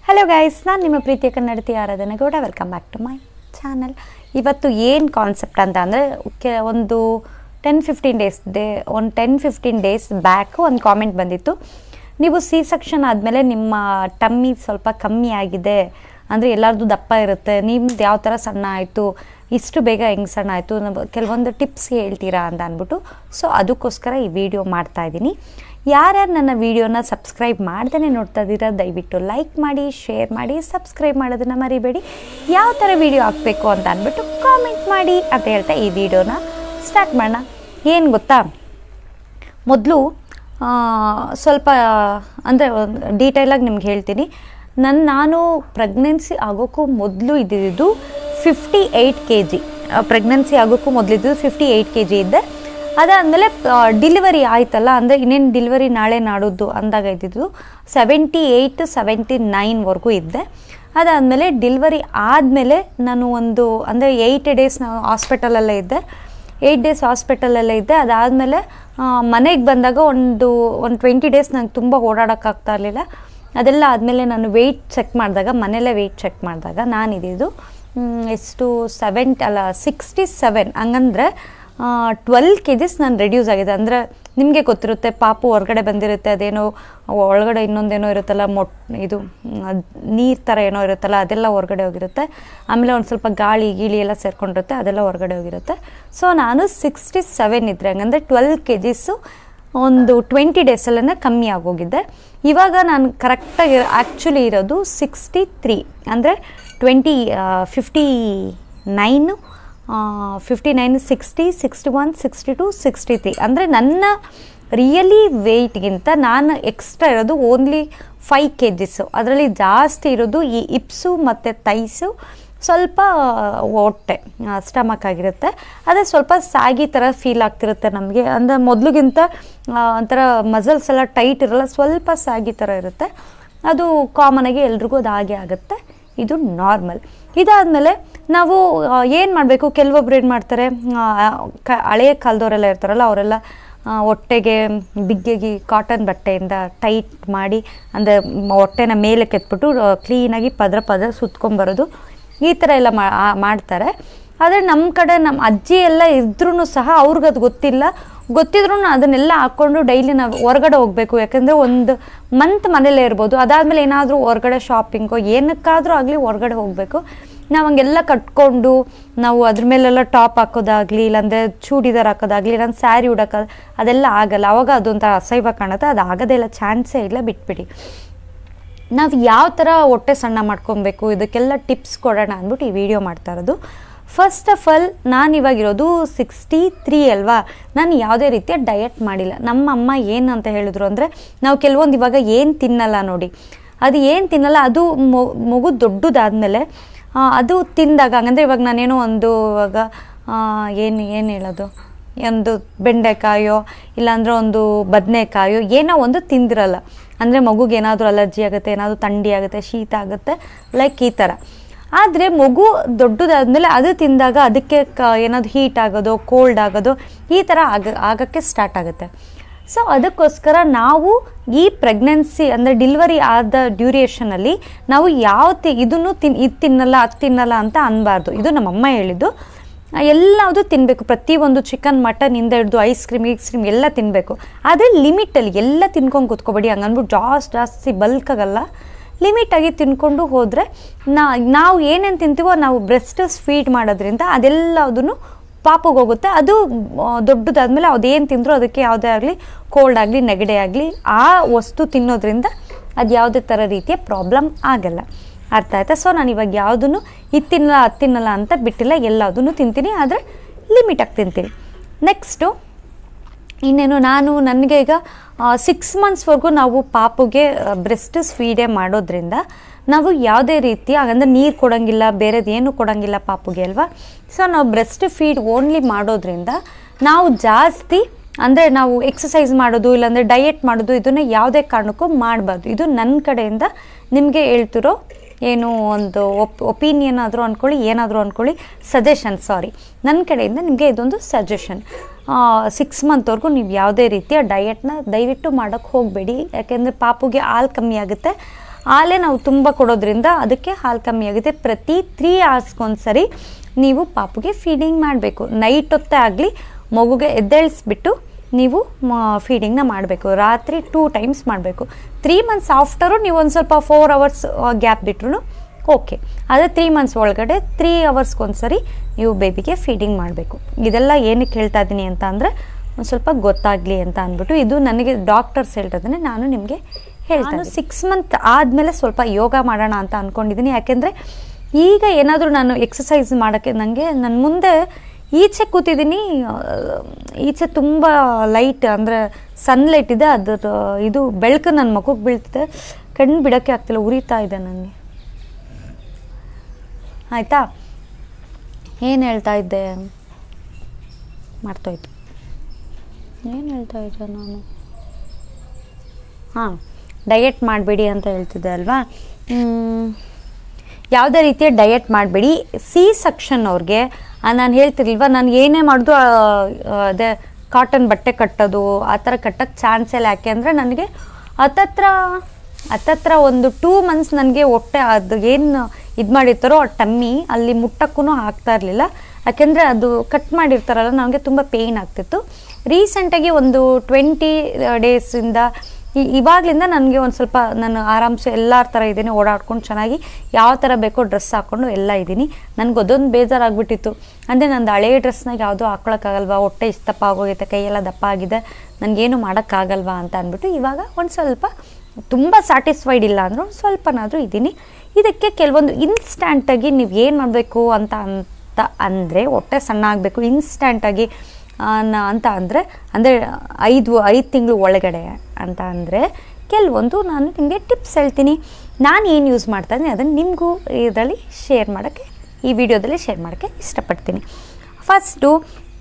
hello guys ನಾನು ನಿಮ್ಮ ಪ್ರೀತಿಯ ಕನ್ನಡತಿ Aradhane Gowda welcome back to my channel ಇವತ್ತು ಏನು ಕಾನ್ಸೆಪ್ಟ್ ಅಂತ ಅಂದರೆ ಕೆ ಒಂದು ಟೆನ್ ಫಿಫ್ಟೀನ್ ಡೇಸ್ ಡೇ ಒಂದು ಟೆನ್ ಫಿಫ್ಟೀನ್ ಡೇಸ್ ಬ್ಯಾಕ್ ಒಂದು ಕಾಮೆಂಟ್ ಬಂದಿತ್ತು ನೀವು ಸಿ ಸೆಕ್ಷನ್ ಆದಮೇಲೆ ನಿಮ್ಮ ಟಮ್ಮಿ ಸ್ವಲ್ಪ ಕಮ್ಮಿ ಆಗಿದೆ ಅಂದರೆ ಎಲ್ಲರದು ದಪ್ಪ ಇರುತ್ತೆ ನಿಮ್ದು ಯಾವ ಥರ ಸಣ್ಣ ಆಯಿತು ಇಷ್ಟು ಬೇಗ ಹೆಂಗೆ ಸಣ್ಣ ಆಯಿತು ಕೆಲವೊಂದು ಟಿಪ್ಸ್ ಹೇಳ್ತೀರಾ ಅಂತ ಅಂದ್ಬಿಟ್ಟು ಸೊ ಅದಕ್ಕೋಸ್ಕರ ಈ ವಿಡಿಯೋ ಮಾಡ್ತಾ ಇದ್ದೀನಿ ಯಾರ್ಯಾರು ನನ್ನ ವಿಡಿಯೋನ ಸಬ್ಸ್ಕ್ರೈಬ್ ಮಾಡ್ದೇ ನೋಡ್ತಾ ಇದ್ದೀರಾ ದಯವಿಟ್ಟು ಲೈಕ್ ಮಾಡಿ ಶೇರ್ ಮಾಡಿ ಸಬ್ಸ್ಕ್ರೈಬ್ ಮಾಡೋದನ್ನು ಮರಿಬೇಡಿ ಯಾವ ಥರ ವಿಡಿಯೋ ಹಾಕಬೇಕು ಅಂತ ಅಂದ್ಬಿಟ್ಟು ಕಾಮೆಂಟ್ ಮಾಡಿ ಅಂತ ಹೇಳ್ತಾ ಈ ವಿಡಿಯೋನ ಸ್ಟಾರ್ಟ್ ಮಾಡೋಣ ಏನು ಗೊತ್ತಾ ಮೊದಲು ಸ್ವಲ್ಪ ಅಂದರೆ ಡೀಟೇಲಾಗಿ ನಿಮ್ಗೆ ಹೇಳ್ತೀನಿ ನನ್ನ ನಾನು ಪ್ರೆಗ್ನೆನ್ಸಿ ಆಗೋಕ್ಕೂ ಮೊದಲು ಇದ್ದಿದ್ದು fifty eight K G pregnancy ಆಗೋಕ್ಕೂ ಮೊದಲಿದ್ದು ಫಿಫ್ಟಿ ಏಯ್ಟ್ ಕೆ ಜಿ ಇದ್ದೆ ಅದಾದಮೇಲೆ ಡಿಲಿವರಿ ಆಯ್ತಲ್ಲ ಅಂದರೆ ಇನ್ನೇನು ಡಿಲಿವರಿ ನಾಳೆ ನಾಡೋದು ಅಂದಾಗ ಇದ್ದಿದ್ದು ಸೆವೆಂಟಿ ಏಯ್ಟ್ ಸೆವೆಂಟಿ ನೈನ್ವರೆಗೂ ಇದ್ದೆ ಅದಾದಮೇಲೆ ಡಿಲಿವರಿ ಆದಮೇಲೆ ನಾನು ಒಂದು ಅಂದರೆ ಏಯ್ಟ್ ಡೇಸ್ ನಾನು ಹಾಸ್ಪಿಟಲಲ್ಲೇ ಇದ್ದೆ ಏಯ್ಟ್ ಡೇಸ್ ಹಾಸ್ಪಿಟಲಲ್ಲೇ ಇದ್ದೆ ಅದಾದಮೇಲೆ ಮನೆಗೆ ಬಂದಾಗ ಒಂದು ಒಂದು ಟ್ವೆಂಟಿ ಡೇಸ್ ನಂಗೆ ತುಂಬ ಓಡಾಡೋಕ್ಕಾಗ್ತಾ ಇರಲಿಲ್ಲ ಅದೆಲ್ಲ ಆದಮೇಲೆ ನಾನು ವೆಯ್ಟ್ ಚೆಕ್ ಮಾಡಿದಾಗ ಮನೆಯಲ್ಲೇ ವೆಯ್ಟ್ ಚೆಕ್ ಮಾಡಿದಾಗ ನಾನಿದ್ದು ಎಷ್ಟು ಸೆವೆಂಟ್ ಅಲ್ಲ ಸಿಕ್ಸ್ಟಿ ಸೆವೆನ್ ಹಂಗಂದ್ರೆ ಟ್ವೆಲ್ ಕೆ ಜಿಸ್ ನಾನು ರೆಡ್ಯೂಸ್ ಆಗಿದೆ ಅಂದರೆ ನಿಮಗೆ ಗೊತ್ತಿರುತ್ತೆ ಪಾಪು ಹೊರಗಡೆ ಬಂದಿರುತ್ತೆ ಅದೇನೋ ಒಳಗಡೆ ಇನ್ನೊಂದೇನೋ ಇರುತ್ತಲ್ಲ ಮೊಟ್ ಇದು ನೀರು ಥರ ಏನೋ ಇರುತ್ತಲ್ಲ ಅದೆಲ್ಲ ಹೊರಗಡೆ ಹೋಗಿರುತ್ತೆ ಆಮೇಲೆ ಒಂದು ಸ್ವಲ್ಪ ಗಾಳಿ ಗೀಳಿ ಎಲ್ಲ ಸೇರ್ಕೊಂಡಿರುತ್ತೆ ಅದೆಲ್ಲ ಹೊರಗಡೆ ಹೋಗಿರುತ್ತೆ ಸೊ ನಾನು ಸಿಕ್ಸ್ಟಿ ಸೆವೆನ್ ಇದ್ದರೆ ಹಂಗಂದರೆ ಟ್ವೆಲ್ ಕೆ ಜಿಸು ಒಂದು ಟ್ವೆಂಟಿ ಡೇಸಲ್ಲೇ ಕಮ್ಮಿ ಆಗೋಗಿದ್ದೆ ಇವಾಗ ನಾನು ಕರೆಕ್ಟಾಗಿ ಆ್ಯಕ್ಚುಲಿ ಇರೋದು ಸಿಕ್ಸ್ಟಿ ತ್ರೀ ಅಂದರೆ twenty fifty nine fifty nine sixty sixty one sixty two sixty three ಅಂದರೆ ನನ್ನ ರಿಯಲಿ ವೆಯ್ಟ್ಗಿಂತ ನಾನು ಎಕ್ಸ್ಟ್ರಾ ಇರೋದು ಓನ್ಲಿ ಫೈವ್ ಕೆ ಜಿಸು ಅದರಲ್ಲಿ ಜಾಸ್ತಿ ಇರೋದು ಈ ಇಪ್ಸು ಮತ್ತು ತೈಸು ಸ್ವಲ್ಪ ಹೊಟ್ಟೆ ಸ್ಟಮಕ್ ಆಗಿರುತ್ತೆ ಅದೇ ಸ್ವಲ್ಪ ಸಾಗಿ ಥರ ಫೀಲ್ ಆಗ್ತಿರುತ್ತೆ ನಮಗೆ ಅಂದರೆ ಮೊದಲಿಗಿಂತ ಒಂಥರ ಮಸಲ್ಸ್ ಎಲ್ಲ ಟೈಟ್ ಇರಲ್ಲ ಸ್ವಲ್ಪ ಸಾಗಿ ಥರ ಇರುತ್ತೆ ಅದು ಕಾಮನಾಗಿ ಎಲ್ರಿಗೂ ಅದು ಹಾಗೆ ಆಗುತ್ತೆ ಇದು ನಾರ್ಮಲ್ ಇದಾದಮೇಲೆ ನಾವು ಏನು ಮಾಡಬೇಕು ಕೆಲವೊಬ್ರು ಏನು ಮಾಡ್ತಾರೆ ಕ ಹಳೆಯ ಕಾಲದವರೆಲ್ಲ ಇರ್ತಾರಲ್ಲ ಅವರೆಲ್ಲ ಹೊಟ್ಟೆಗೆ ಬಿಗ್ಗೆಗೆ ಕಾಟನ್ ಬಟ್ಟೆಯಿಂದ ಟೈಟ್ ಮಾಡಿ ಅಂದರೆ ಹೊಟ್ಟೆನ ಮೇಲೆ ಕೆತ್ಬಿಟ್ಟು ಕ್ಲೀನಾಗಿ ಪದ್ರ ಪದ್ರ ಸುತ್ಕೊಂಬರೋದು ಈ ಥರ ಎಲ್ಲ ಮಾಡ್ತಾರೆ ಆದರೆ ನಮ್ಮ ಕಡೆ ನಮ್ಮ ಅಜ್ಜಿ ಎಲ್ಲ ಇದ್ರೂ ಸಹ ಅವ್ರಿಗದು ಗೊತ್ತಿಲ್ಲ ಗೊತ್ತಿದ್ರೂ ಅದನ್ನೆಲ್ಲ ಹಾಕ್ಕೊಂಡು ಡೈಲಿ ನಾವು ಹೊರಗಡೆ ಹೋಗಬೇಕು ಯಾಕಂದರೆ ಒಂದು ಮಂತ್ ಮನೇಲೇ ಇರ್ಬೋದು ಅದಾದಮೇಲೆ ಏನಾದರೂ ಹೊರಗಡೆ ಶಾಪಿಂಗು ಏನಕ್ಕಾದರೂ ಆಗಲಿ ಹೊರಗಡೆ ಹೋಗಬೇಕು ನಾವು ಹಂಗೆಲ್ಲ ಕಟ್ಕೊಂಡು ನಾವು ಅದ್ರ ಮೇಲೆಲ್ಲ ಟಾಪ್ ಹಾಕೋದಾಗಲಿ ಇಲ್ಲಾಂದರೆ ಚೂಡಿದಾರ್ ಹಾಕೋದಾಗಲಿ ಇಲ್ಲ ಸ್ಯಾರಿ ಉಡೋಕೆ ಅದೆಲ್ಲ ಆಗಲ್ಲ ಅವಾಗ ಅದೊಂಥರ ಅಸಹ್ಯ ಕಾಣುತ್ತೆ ಅದು ಆಗೋದೇ ಇಲ್ಲ ಚಾನ್ಸೇ ಇಲ್ಲ ಬಿಟ್ಬಿಡಿ ನಾವು ಯಾವ ಥರ ಹೊಟ್ಟೆ ಸಣ್ಣ ಮಾಡ್ಕೊಬೇಕು ಇದಕ್ಕೆಲ್ಲ ಟಿಪ್ಸ್ ಕೊಡೋಣ ಅಂದ್ಬಿಟ್ಟು ಈ ವಿಡಿಯೋ ಮಾಡ್ತಾ ಇರೋದು ಫಸ್ಟ್ ಆಫ್ ಆಲ್ ನಾನು ಇವಾಗಿರೋದು ಸಿಕ್ಸ್ಟಿ ತ್ರೀ ಅಲ್ವಾ ನಾನು ಯಾವುದೇ ರೀತಿಯ ಡಯಟ್ ಮಾಡಿಲ್ಲ ನಮ್ಮ ಅಮ್ಮ ಏನು ಅಂತ ಹೇಳಿದ್ರು ಅಂದರೆ ನಾವು ಕೆಲವೊಂದು ಇವಾಗ ಏನು ತಿನ್ನಲ್ಲ ನೋಡಿ ಅದು ಏನು ತಿನ್ನಲ್ಲ ಅದು ಮಗು ದೊಡ್ಡದಾದಮೇಲೆ ಅದು ತಿಂದಾಗ ಹಂಗಂದ್ರೆ ಇವಾಗ ನಾನೇನೋ ಒಂದು ಇವಾಗ ಏನು ಏನು ಹೇಳೋದು ಒಂದು ಬೆಂಡೆಕಾಯೋ ಇಲ್ಲಾಂದ್ರೆ ಒಂದು ಬದನೆಕಾಯೋ ಏನೋ ಒಂದು ತಿಂದಿರಲ್ಲ ಅಂದರೆ ಮಗುಗೆ ಏನಾದರೂ ಅಲರ್ಜಿ ಆಗುತ್ತೆ ಏನಾದರೂ ಥಂಡಿ ಆಗುತ್ತೆ ಶೀತ ಆಗುತ್ತೆ ಲೈಕ್ ಈ ಥರ ಆದರೆ ಮಗು ದೊಡ್ಡದಾದ್ಮೇಲೆ ಅದು ತಿಂದಾಗ ಅದಕ್ಕೆ ಕ ಏನಾದರೂ ಹೀಟ್ ಆಗೋದು ಕೋಲ್ಡ್ ಆಗೋದು ಈ ಥರ ಆಗ ಆಗೋಕ್ಕೆ ಸ್ಟಾರ್ಟ್ ಆಗುತ್ತೆ ಸೊ ಅದಕ್ಕೋಸ್ಕರ ನಾವು ಈ ಪ್ರೆಗ್ನೆನ್ಸಿ ಅಂದರೆ ಡಿಲಿವರಿ ಆದ ಡ್ಯೂರೇಷನಲ್ಲಿ ನಾವು ಯಾವ ತಿ ಇದನ್ನು ತಿನ್ ಇದು ತಿನ್ನಲ್ಲ ಅದು ತಿನ್ನಲ್ಲ ಅಂತ ಅನ್ಬಾರ್ದು ಇದು ನಮ್ಮಮ್ಮ ಹೇಳಿದ್ದು ಎಲ್ಲವುದು ತಿನ್ನಬೇಕು ಪ್ರತಿಯೊಂದು ಚಿಕನ್ ಮಟನಿಂದ ಹಿಡಿದು ಐಸ್ ಕ್ರೀಮ್ ಐಸ್ ಕ್ರೀಮ್ ಎಲ್ಲ ತಿನ್ನಬೇಕು ಆದರೆ ಲಿಮಿಟಲ್ಲಿ ಎಲ್ಲ ತಿನ್ಕೊಂಡು ಕೂತ್ಕೊಬೇಡಿ ಹಂಗನ್ಬಿಟ್ಟು ಜಾಸ್ತಿ ಜಾಸ್ತಿ ಬಲ್ಕಾಗಲ್ಲ ಲಿಮಿಟಾಗಿ ತಿನ್ಕೊಂಡು ಹೋದರೆ ನಾ ನಾವು ಏನೇನು ತಿಂತೀವೋ ನಾವು ಬ್ರೆಸ್ಟ್ ಫೀಡ್ ಮಾಡೋದ್ರಿಂದ ಅದೆಲ್ಲದನ್ನು ಪಾಪಗೆ ಹೋಗುತ್ತೆ ಅದು ದೊಡ್ಡದಾದ್ಮೇಲೆ ಅದೇನು ತಿಂದರೂ ಅದಕ್ಕೆ ಯಾವುದೇ ಆಗಲಿ ಕೋಲ್ಡ್ ಆಗಲಿ ನೆಗಡಿ ಆಗಲಿ ಆ ವಸ್ತು ತಿನ್ನೋದ್ರಿಂದ ಅದು ಯಾವುದೇ ಥರ ರೀತಿಯ ಪ್ರಾಬ್ಲಮ್ ಆಗಲ್ಲ ಅರ್ಥ ಆಯ್ತಾ ಸೊ ನಾನು ಇವಾಗ ಯಾವುದನ್ನು ಇದು ತಿನ್ನಲ್ಲ ಅದು ತಿನ್ನಲ್ಲ ಅಂತ ಬಿಟ್ಟಿಲ್ಲ ಎಲ್ಲದನ್ನು ತಿಂತೀನಿ ಆದರೆ ಲಿಮಿಟಾಗಿ ತಿಂತೀನಿ ನೆಕ್ಸ್ಟು ಇನ್ನೇನು ನಾನು ನನಗೆ ಈಗ ಸಿಕ್ಸ್ ಮಂತ್ಸ್ವರೆಗೂ ನಾವು ಪಾಪುಗೆ ಬ್ರೆಸ್ಟ್ ಫೀಡೇ ಮಾಡೋದ್ರಿಂದ ನಾವು ಯಾವುದೇ ರೀತಿ ಹಾಗಂದ್ರೆ ನೀರು ಕೊಡೋಂಗಿಲ್ಲ ಬೇರೆದು ಏನು ಕೊಡೋಂಗಿಲ್ಲ ಪಾಪುಗೆ ಅಲ್ವಾ ಸೊ ನಾವು ಬ್ರೆಸ್ಟ್ ಫೀಡ್ ಓನ್ಲಿ ಮಾಡೋದ್ರಿಂದ ನಾವು ಜಾಸ್ತಿ ಅಂದರೆ ನಾವು ಎಕ್ಸಸೈಸ್ ಮಾಡೋದು ಇಲ್ಲಾಂದರೆ ಡಯೆಟ್ ಮಾಡೋದು ಇದನ್ನು ಯಾವುದೇ ಕಾರಣಕ್ಕೂ ಮಾಡಬಾರ್ದು ಇದು ನನ್ನ ಕಡೆಯಿಂದ ನಿಮಗೆ ಹೇಳ್ತಿರೋ ಏನು ಒಂದು ಒಪ್ ಒಪಿನಿಯನ್ ಆದರೂ ಅಂದ್ಕೊಳ್ಳಿ ಏನಾದರೂ ಅಂದ್ಕೊಳ್ಳಿ ಸಜೆಷನ್ ಸಾರಿ ನನ್ನ ಕಡೆಯಿಂದ ನಿಮಗೆ ಇದೊಂದು ಸಜೆಷನ್ ಸಿಕ್ಸ್ ಮಂತ್ವರೆಗೂ ನೀವು ಯಾವುದೇ ರೀತಿಯ ಡಯೆಟ್ನ ದಯವಿಟ್ಟು ಮಾಡೋಕ್ಕೆ ಹೋಗಬೇಡಿ ಯಾಕೆಂದರೆ ಪಾಪುಗೆ ಹಾಲು ಕಮ್ಮಿ ಆಗುತ್ತೆ ಹಾಲೇ ನಾವು ತುಂಬ ಕೊಡೋದ್ರಿಂದ ಅದಕ್ಕೆ ಹಾಲು ಕಮ್ಮಿ ಆಗುತ್ತೆ ಪ್ರತಿ ತ್ರೀ ಅವರ್ಸ್ಗೊಂದ್ಸರಿ ನೀವು ಪಾಪುಗೆ ಫೀಡಿಂಗ್ ಮಾಡಬೇಕು ನೈಟ್ ಹೊತ್ತೇ ಆಗಲಿ ಮಗುಗೆ ಎದ್ದೇಳಿಸ್ಬಿಟ್ಟು ನೀವು ಫೀಡಿಂಗ್ನ ಮಾಡಬೇಕು ರಾತ್ರಿ ಟೂ ಟೈಮ್ಸ್ ಮಾಡಬೇಕು ತ್ರೀ ಮಂತ್ಸ್ ಆಫ್ಟರು ನೀವು ಒಂದು ಸ್ವಲ್ಪ ಫೋರ್ ಅವರ್ಸ್ ಗ್ಯಾಪ್ ಬಿಟ್ರು ಓಕೆ ಆದರೆ ತ್ರೀ ಮಂತ್ಸ್ ಒಳಗಡೆ ತ್ರೀ ಅವರ್ಸ್ಗೊಂದ್ಸರಿ ನೀವು ಬೇಬಿಗೆ ಫೀಡಿಂಗ್ ಮಾಡಬೇಕು ಇದೆಲ್ಲ ಏನಕ್ಕೆ ಹೇಳ್ತಾ ಇದ್ದೀನಿ ಅಂತ ಅಂದರೆ ಒಂದು ಸ್ವಲ್ಪ ಗೊತ್ತಾಗಲಿ ಅಂತ ಅಂದ್ಬಿಟ್ಟು ಇದು ನನಗೆ ಡಾಕ್ಟರ್ಸ್ ಹೇಳ್ತದನ್ನೇ ನಾನು ನಿಮಗೆ ಹೇಳ್ತಾನೆ ಸಿಕ್ಸ್ ಮಂತ್ ಆದಮೇಲೆ ಸ್ವಲ್ಪ ಯೋಗ ಮಾಡೋಣ ಅಂತ ಅಂದ್ಕೊಂಡಿದ್ದೀನಿ ಯಾಕೆಂದರೆ ಈಗ ಏನಾದರೂ ನಾನು ಎಕ್ಸಸೈಸ್ ಮಾಡೋಕ್ಕೆ ನನಗೆ ನನ್ನ ಮುಂದೆ ಈಚೆ ಕೂತಿದ್ದೀನಿ ಆ, ಈಚೆ ತುಂಬ ಲೈಟ್ ಅಂದರೆ ಸನ್ಲೈಟ್ ಇದೆ ಅದ್ರ ಇದು ಬೆಳಕು ನನ್ನ ಮುಖಕ್ಕೆ ಬೀಳ್ತಿದೆ ಕಣ್ಣು ಬಿಡೋಕ್ಕೆ ಆಗ್ತಿಲ್ಲ ಉರಿತಾ ಇದೆ ನನಗೆ ಆಯಿತಾ ಏನು ಹೇಳ್ತಾ ಇದ್ದೆ ಮಾಡ್ತೋಯ್ತು ಏನು ಹೇಳ್ತಾ ಇದ್ದೆ ನಾನು ಹಾಂ ಡಯಟ್ ಮಾಡಬೇಡಿ ಅಂತ ಹೇಳ್ತಿದ್ದೆ ಅಲ್ವಾ ಮ್, ಯಾವುದೇ ರೀತಿಯ ಡಯಟ್ ಮಾಡಬೇಡಿ ಸಿ ಸೆಕ್ಷನ್ ಅವ್ರಿಗೆ ನಾನು ಹೇಳ್ತಿರ್ಲಿಲ್ವ ನಾನು ಏನೇ ಮಾಡಿದ್ರು ಅದೇ ಕಾಟನ್ ಬಟ್ಟೆ ಕಟ್ಟೋದು ಆ ಥರ ಕಟ್ಟೋಕ್ಕೆ ಚಾನ್ಸ್ ಇಲ್ಲ ಯಾಕೆ ಅಂದರೆ ನನಗೆ ಹತ್ತತ್ರ ಹತ್ತತ್ರ ಒಂದು ಟೂ ಮಂತ್ಸ್ ನನಗೆ ಹೊಟ್ಟೆ ಅದು ಏನು ಇದು ಮಾಡಿರ್ತಾರೋ ಆ ಟಮ್ಮಿ ಅಲ್ಲಿ ಮುಟ್ಟಕ್ಕೂ ಆಗ್ತಾ ಇರಲಿಲ್ಲ ಯಾಕೆಂದರೆ ಅದು ಕಟ್ ಮಾಡಿರ್ತಾರಲ್ಲ ನನಗೆ ತುಂಬ ಪೇಯ್ನ್ ಆಗ್ತಿತ್ತು ರೀಸೆಂಟಾಗಿ ಒಂದು ಟ್ವೆಂಟಿ ಡೇಸಿಂದ ಇವಾಗಲಿಂದ ನನಗೆ ಒಂದು ಸ್ವಲ್ಪ ನಾನು ಆರಾಮ್ಸೆ ಎಲ್ಲರ ಥರ ಇದ್ದೀನಿ ಓಡಾಡ್ಕೊಂಡು ಚೆನ್ನಾಗಿ ಯಾವ ಥರ ಬೇಕೋ ಡ್ರೆಸ್ ಹಾಕ್ಕೊಂಡು ಎಲ್ಲ ಇದ್ದೀನಿ ನನಗೆ ಅದೊಂದು ಬೇಜಾರಾಗ್ಬಿಟ್ಟಿತ್ತು ಅಂದರೆ ನಂದು ಹಳೆಯ ಡ್ರೆಸ್ನಾಗ ಯಾವುದೂ ಹಾಕ್ಕೊಳಕ್ಕಾಗಲ್ವಾ ಹೊಟ್ಟೆ ಇಷ್ಟು ದಪ್ಪ ಆಗೋಗೈತೆ ಕೈಯೆಲ್ಲ ದಪ್ಪ ಆಗಿದೆ ನನಗೇನು ಮಾಡೋಕ್ಕಾಗಲ್ವಾ ಅಂತ ಅಂದ್ಬಿಟ್ಟು ಇವಾಗ ಒಂದು ಸ್ವಲ್ಪ ತುಂಬ ಸ್ಯಾಟಿಸ್ಫೈಡ್ ಇಲ್ಲ ಅಂದರೂ ಒಂದು ಸ್ವಲ್ಪನಾದರೂ ಇದ್ದೀನಿ ಇದಕ್ಕೆ ಕೆಲವೊಂದು ಇನ್ಸ್ಟ್ಯಾಂಟಾಗಿ ನೀವು ಏನು ಮಾಡಬೇಕು ಅಂತ ಅಂತ ಅಂದರೆ ಹೊಟ್ಟೆ ಸಣ್ಣ ಆಗಬೇಕು ಇನ್ಸ್ಟ್ಯಾಂಟಾಗಿ ನ- ಅಂತ ಅಂದರೆ ಅಂದರೆ ಐದು ಐದು ತಿಂಗಳು ಒಳಗಡೆ ಅಂತ ಅಂದರೆ ಕೆಲವೊಂದು ನಾನು ನಿಮಗೆ ಟಿಪ್ಸ್ ಹೇಳ್ತೀನಿ ನಾನು ಏನು ಯೂಸ್ ಮಾಡ್ತಾ ಇದ್ದೀನಿ ಅದನ್ನು ನಿಮಗೂ ಇದರಲ್ಲಿ ಶೇರ್ ಮಾಡೋಕ್ಕೆ ಈ ವಿಡಿಯೋದಲ್ಲಿ ಶೇರ್ ಮಾಡೋಕ್ಕೆ ಇಷ್ಟಪಡ್ತೀನಿ ಫಸ್ಟು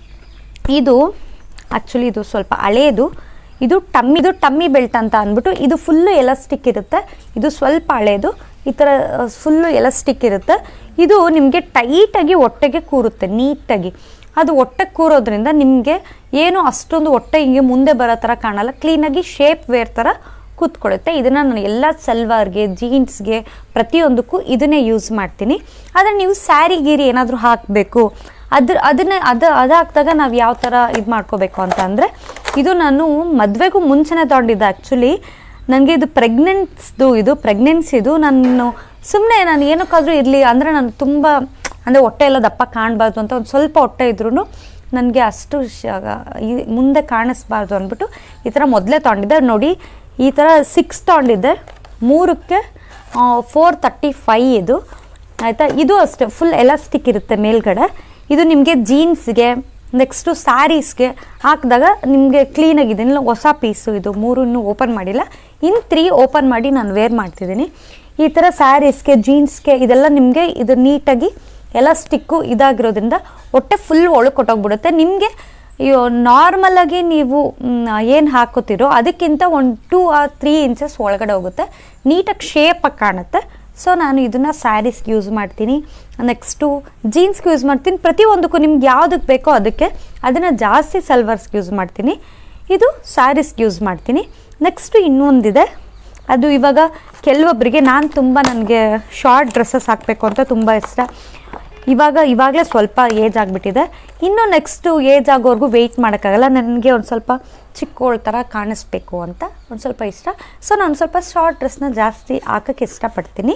ಇದು ಆ್ಯಕ್ಚುಲಿ ಇದು ಸ್ವಲ್ಪ ಹಳೇದು ಇದು ಟಮ್ಮಿ ಇದು ಟಮ್ಮಿ ಬೆಲ್ಟ್ ಅಂತ ಅಂದ್ಬಿಟ್ಟು ಇದು ಫುಲ್ಲು ಎಲಾಸ್ಟಿಕ್ ಇರುತ್ತೆ ಇದು ಸ್ವಲ್ಪ ಹಳೇದು ಈ ಥರ ಫುಲ್ಲು ಎಲಾಸ್ಟಿಕ್ ಇರುತ್ತೆ ಇದು ನಿಮಗೆ ಟೈಟಾಗಿ ಹೊಟ್ಟೆಗೆ ಕೂರುತ್ತೆ ನೀಟಾಗಿ ಅದು ಹೊಟ್ಟೆಗೆ ಕೂರೋದ್ರಿಂದ ನಿಮಗೆ ಏನು ಅಷ್ಟೊಂದು ಹೊಟ್ಟೆ ಹಿಂಗೆ ಮುಂದೆ ಬರೋ ಥರ ಕಾಣಲ್ಲ ಕ್ಲೀನಾಗಿ ಶೇಪ್ ವೇರ್ ಥರ ಕೂತ್ಕೊಳ್ಳುತ್ತೆ ಇದನ್ನು ನಾನು ಎಲ್ಲ ಸಲ್ವಾರ್ಗೆ ಜೀನ್ಸ್ಗೆ ಪ್ರತಿಯೊಂದಕ್ಕೂ ಇದನ್ನೇ ಯೂಸ್ ಮಾಡ್ತೀನಿ ಆದರೆ ನೀವು ಸ್ಯಾರಿ ಗೀರಿ ಏನಾದರೂ ಹಾಕಬೇಕು ಅದ್ರ ಅದನ್ನ ಅದು ಅದು ಹಾಕಿದಾಗ ನಾವು ಯಾವ ಥರ ಇದು ಮಾಡ್ಕೋಬೇಕು ಅಂತ ಅಂದರೆ ಇದು ನಾನು ಮದುವೆಗೂ ಮುಂಚೆನೇ ತೊಗೊಂಡಿದ್ದೆ ಆ್ಯಕ್ಚುಲಿ ನನಗೆ ಇದು ಪ್ರೆಗ್ನೆನ್ಸ್ದು ಇದು ಪ್ರೆಗ್ನೆನ್ಸಿದು ನಾನು ಸುಮ್ಮನೆ ನಾನು ಏನಕ್ಕಾದರೂ ಇರಲಿ ಅಂದರೆ ನಾನು ತುಂಬ ಅಂದರೆ ಹೊಟ್ಟೆ ಎಲ್ಲ ದಪ್ಪ ಕಾಣಬಾರ್ದು ಅಂತ ಒಂದು ಸ್ವಲ್ಪ ಹೊಟ್ಟೆ ಇದ್ರೂ ನನಗೆ ಅಷ್ಟು ಶ- ಈ ಮುಂದೆ ಕಾಣಿಸ್ಬಾರ್ದು ಅಂದ್ಬಿಟ್ಟು ಈ ಥರ ಮೊದಲೇ ತೊಗೊಂಡಿದ್ದೆ ನೋಡಿ ಈ ಥರ ಸಿಕ್ಸ್ ತೊಗೊಂಡಿದ್ದೆ ಮೂರಕ್ಕೆ ಫೋರ್ ತರ್ಟಿ ಫೈ ಇದು ಆಯಿತಾ ಇದು ಅಷ್ಟೇ ಫುಲ್ ಎಲಾಸ್ಟಿಕ್ ಇರುತ್ತೆ ಮೇಲ್ಗಡೆ ಇದು ನಿಮಗೆ ಜೀನ್ಸ್ಗೆ ನೆಕ್ಸ್ಟು ಸ್ಯಾರೀಸ್ಗೆ ಹಾಕಿದಾಗ ನಿಮಗೆ ಕ್ಲೀನಾಗಿದೆ ಇಲ್ಲ ಹೊಸ ಪೀಸು ಇದು ಮೂರು ಇನ್ನೂ ಓಪನ್ ಮಾಡಿಲ್ಲ ಇನ್ನು ತ್ರೀ ಓಪನ್ ಮಾಡಿ ನಾನು ವೇರ್ ಮಾಡ್ತಿದ್ದೀನಿ ಈ ಥರ ಸ್ಯಾರೀಸ್ಗೆ ಜೀನ್ಸ್ಗೆ ಇದೆಲ್ಲ ನಿಮಗೆ ಇದು ನೀಟಾಗಿ ಎಲಾಸ್ಟಿಕ್ಕು ಇದಾಗಿರೋದ್ರಿಂದ ಹೊಟ್ಟೆ ಫುಲ್ ಒಳಗೆ ಕೊಟ್ಟೋಗ್ಬಿಡುತ್ತೆ ನಿಮಗೆ ನಾರ್ಮಲಾಗಿ ನೀವು ಏನು ಹಾಕೋತಿರೋ ಅದಕ್ಕಿಂತ ಒಂದು ಟೂ ಆರ್ ತ್ರೀ ಇಂಚಸ್ ಒಳಗಡೆ ಹೋಗುತ್ತೆ ನೀಟಾಗಿ ಶೇಪಾಗಿ ಕಾಣುತ್ತೆ ಸೊ ನಾನು ಇದನ್ನು ಸ್ಯಾರೀಸ್ಗೆ ಯೂಸ್ ಮಾಡ್ತೀನಿ ನೆಕ್ಸ್ಟು ಜೀನ್ಸ್ಗೆ ಯೂಸ್ ಮಾಡ್ತೀನಿ ಪ್ರತಿಯೊಂದಕ್ಕೂ ನಿಮ್ಗೆ ಯಾವುದಕ್ಕೆ ಬೇಕೋ ಅದಕ್ಕೆ ಅದನ್ನು ಜಾಸ್ತಿ ಸಲ್ವಾರ್ಸ್ಗೆ ಯೂಸ್ ಮಾಡ್ತೀನಿ ಇದು ಸ್ಯಾರೀಸ್ಗೆ ಯೂಸ್ ಮಾಡ್ತೀನಿ ನೆಕ್ಸ್ಟು ಇನ್ನೊಂದಿದೆ ಅದು ಇವಾಗ ಕೆಲವೊಬ್ಬರಿಗೆ ನಾನು ತುಂಬ ನನಗೆ ಶಾರ್ಟ್ ಡ್ರೆಸ್ಸಸ್ ಹಾಕಬೇಕು ಅಂತ ತುಂಬ ಇಷ್ಟ ಇವಾಗ ಇವಾಗಲೇ ಸ್ವಲ್ಪ ಏಜ್ ಆಗಿಬಿಟ್ಟಿದೆ ಇನ್ನು ನೆಕ್ಸ್ಟು ಏಜ್ ಆಗೋವರೆಗೂ ವೆಯ್ಟ್ ಮಾಡೋಕ್ಕಾಗಲ್ಲ ನನಗೆ ಒಂದು ಸ್ವಲ್ಪ ಚಿಕ್ಕೋಳ್ ಥರ ಕಾಣಿಸ್ಬೇಕು ಅಂತ ಒಂದು ಸ್ವಲ್ಪ ಇಷ್ಟ ಸೊ ನಾನು ಸ್ವಲ್ಪ ಶಾರ್ಟ್ ಡ್ರೆಸ್ನ ಜಾಸ್ತಿ ಹಾಕೋಕ್ಕೆ ಇಷ್ಟಪಡ್ತೀನಿ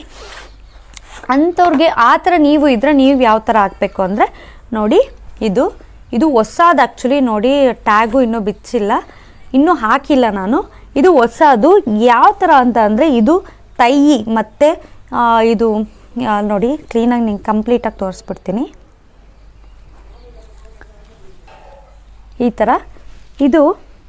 ಅಂಥವ್ರಿಗೆ ಆ ಥರ ನೀವು ಇದ್ರೆ ನೀವು ಯಾವ ಥರ ಹಾಕಬೇಕು ಅಂದರೆ ನೋಡಿ ಇದು ಇದು ಹೊಸಾದು ಆ್ಯಕ್ಚುಲಿ ನೋಡಿ ಟ್ಯಾಗು ಇನ್ನೂ ಬಿಚ್ಚಿಲ್ಲ ಇನ್ನೂ ಹಾಕಿಲ್ಲ ನಾನು ಇದು ಹೊಸದು ಯಾವ ಥರ ಅಂತ ಅಂದರೆ ಇದು ತೈ ಮತ್ತು ಇದು ಆ, ನೋಡಿ ಕ್ಲೀನಾಗಿ ನಿಂಗೆ ಕಂಪ್ಲೀಟಾಗಿ ತೋರಿಸ್ಬಿಡ್ತೀನಿ ಈ ಥರ ಇದು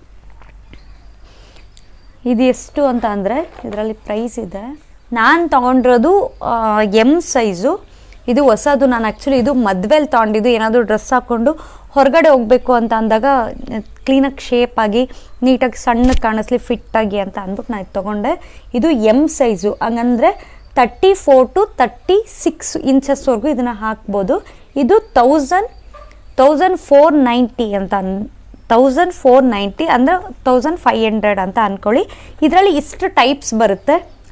ಇದು ಎಷ್ಟು ಅಂತ ಅಂದರೆ ಇದರಲ್ಲಿ ಪ್ರೈಸ್ ಇದೆ ನಾನು ತೊಗೊಂಡಿರೋದು ಎಮ್ ಸೈಜು ಇದು ಹೊಸದು ನಾನು ಆ್ಯಕ್ಚುಲಿ ಇದು ಮದ್ವೆಲಿ ತೊಗೊಂಡಿದ್ದು ಏನಾದರೂ ಡ್ರೆಸ್ ಹಾಕ್ಕೊಂಡು ಹೊರಗಡೆ ಹೋಗಬೇಕು ಅಂತ ಅಂದಾಗ ಕ್ಲೀನಾಗಿ ಶೇಪಾಗಿ ನೀಟಾಗಿ ಸಣ್ಣಗೆ ಕಾಣಿಸ್ಲಿ ಫಿಟ್ಟಾಗಿ ಅಂತ ಅಂದ್ಬಿಟ್ಟು ನಾನು ಇದು ತೊಗೊಂಡೆ ಇದು ಎಮ್ ಸೈಜು ಹಂಗಂದರೆ thirty four to thirty six ಇಂಚಸ್ವರೆಗೂ ಇದನ್ನು ಹಾಕ್ಬೋದು ಇದು ತೌಸಂಡ್ ತೌಸಂಡ್ ಫೋರ್ ನೈಂಟಿ ಅಂತ ಅನ್ ತೌಸಂಡ್ ಫೋರ್ ನೈಂಟಿ ಅಂದರೆ ತೌಸಂಡ್ ಫೈವ್ ಹಂಡ್ರೆಡ್ ಅಂತ ಅಂದ್ಕೊಳ್ಳಿ ಇದರಲ್ಲಿ ಇಷ್ಟು ಟೈಪ್ಸ್ ಬರುತ್ತೆ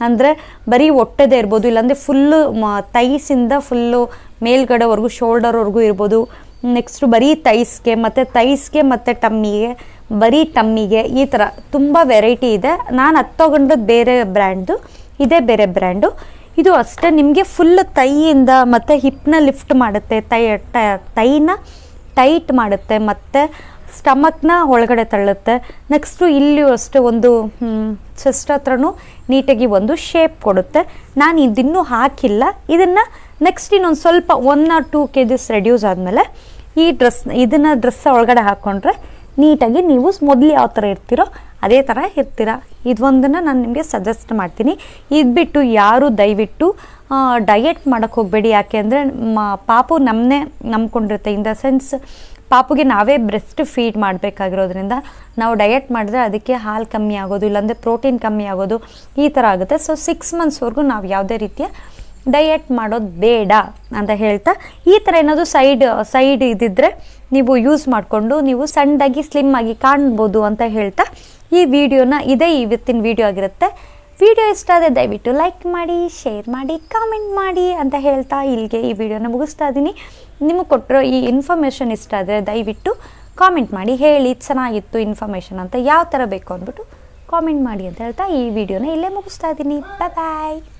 ಅಂದರೆ ಬರೀ ಹೊಟ್ಟೆದೇ ಇರ್ಬೋದು ಇಲ್ಲಾಂದರೆ ಫುಲ್ಲು ತೈಸಿಂದ ಫುಲ್ಲು ಮೇಲ್ಗಡೆವರೆಗೂ ಶೋಲ್ಡರ್ವರೆಗೂ ಇರ್ಬೋದು ನೆಕ್ಸ್ಟು ಬರೀ ತೈಸ್ಗೆ ಮತ್ತು ತೈಸ್ಗೆ ಮತ್ತು ಟಮ್ಮಿಗೆ ಬರೀ ಟಮ್ಮಿಗೆ ಈ ಥರ ತುಂಬ ವೆರೈಟಿ ಇದೆ ನಾನು ಅದು ತೊಗೊಂಡದ್ದು ಬೇರೆ ಬ್ರ್ಯಾಂಡ್ದು ಇದೇ ಬೇರೆ ಬ್ರ್ಯಾಂಡು ಇದು ಅಷ್ಟೇ ನಿಮಗೆ ಫುಲ್ ತೈಯಿಂದ ಮತ್ತು ಹಿಪ್ನ ಲಿಫ್ಟ್ ಮಾಡುತ್ತೆ ತೈ ಟ- ತೈನ ಟೈಟ್ ಮಾಡುತ್ತೆ ಮತ್ತು ಸ್ಟಮಕ್ನ ಒಳಗಡೆ ತಳ್ಳುತ್ತೆ ನೆಕ್ಸ್ಟು ಇಲ್ಲಿಯೂ ಅಷ್ಟೇ ಒಂದು ಚೆಸ್ಟ್ ಹತ್ರನೂ ನೀಟಾಗಿ ಒಂದು ಶೇಪ್ ಕೊಡುತ್ತೆ ನಾನು ಇದಿನ್ನೂ ಹಾಕಿಲ್ಲ ಇದನ್ನು ನೆಕ್ಸ್ಟ್ ಇನ್ನೊಂದು ಸ್ವಲ್ಪ one or two K Gs reduce ಆದಮೇಲೆ ಈ ಡ್ರೆಸ್ ಇದನ್ನು ಡ್ರೆಸ್ ಒಳಗಡೆ ಹಾಕ್ಕೊಂಡ್ರೆ ನೀಟಾಗಿ ನೀವು ಮೊದಲು ಯಾವ ಥರ ಇರ್ತೀರೋ ಅದೇ ಥರ ಇರ್ತೀರ ಇದೊಂದನ್ನು ನಾನು ನಿಮಗೆ ಸಜೆಸ್ಟ್ ಮಾಡ್ತೀನಿ ಇದು ಬಿಟ್ಟು ಯಾರು ದಯವಿಟ್ಟು ಡಯೆಟ್ ಮಾಡೋಕ್ಕೆ ಹೋಗಬೇಡಿ ಯಾಕೆ ಅಂದರೆ ಪಾಪು ನಮ್ಮನ್ನೇ ನಂಬ್ಕೊಂಡಿರುತ್ತೆ ಇನ್ ದ ಸೆನ್ಸ್ ಪಾಪುಗೆ ನಾವೇ ಬ್ರೆಸ್ಟ್ ಫೀಡ್ ಮಾಡಬೇಕಾಗಿರೋದ್ರಿಂದ ನಾವು ಡಯೆಟ್ ಮಾಡಿದ್ರೆ ಅದಕ್ಕೆ ಹಾಲು ಕಮ್ಮಿ ಆಗೋದು ಇಲ್ಲಾಂದರೆ ಪ್ರೋಟೀನ್ ಕಮ್ಮಿ ಆಗೋದು ಈ ಥರ ಆಗುತ್ತೆ ಸೊ ಸಿಕ್ಸ್ ಮಂತ್ಸ್ವರೆಗೂ ನಾವು ಯಾವುದೇ ರೀತಿಯ ಡಯೆಟ್ ಮಾಡೋದು ಬೇಡ ಅಂತ ಹೇಳ್ತಾ ಈ ಥರ ಏನಾದರೂ ಸೈಡ್ ಸೈಡ್ ಇದ್ದಿದ್ರೆ ನೀವು ಯೂಸ್ ಮಾಡಿಕೊಂಡು ನೀವು ಸಣ್ಣದಾಗಿ ಸ್ಲಿಮ್ ಆಗಿ ಕಾಣ್ಬೋದು ಅಂತ ಹೇಳ್ತಾ ಈ ವಿಡಿಯೋನ ಇದೇ ಇವತ್ತಿನ ವಿಡಿಯೋ ಆಗಿರುತ್ತೆ ವಿಡಿಯೋ ಇಷ್ಟ ಆದರೆ ದಯವಿಟ್ಟು ಲೈಕ್ ಮಾಡಿ ಶೇರ್ ಮಾಡಿ ಕಾಮೆಂಟ್ ಮಾಡಿ ಅಂತ ಹೇಳ್ತಾ ಇಲ್ಲಿಗೆ ಈ ವಿಡಿಯೋನ ಮುಗಿಸ್ತಾ ಇದ್ದೀನಿ ನಿಮಗೆ ಕೊಟ್ಟಿರೋ ಈ ಇನ್ಫಾರ್ಮೇಷನ್ ಇಷ್ಟ ಆದರೆ ದಯವಿಟ್ಟು ಕಾಮೆಂಟ್ ಮಾಡಿ ಹೇಳಿ ಚೆನ್ನಾಗಿತ್ತು ಇನ್ಫಾರ್ಮೇಷನ್ ಅಂತ ಯಾವ ಥರ ಬೇಕು ಅಂದ್ಬಿಟ್ಟು ಕಾಮೆಂಟ್ ಮಾಡಿ ಅಂತ ಹೇಳ್ತಾ ಈ ವಿಡಿಯೋನ ಇಲ್ಲೇ ಮುಗಿಸ್ತಾ ಇದ್ದೀನಿ ಬಾಯ್ ಬಾಯ್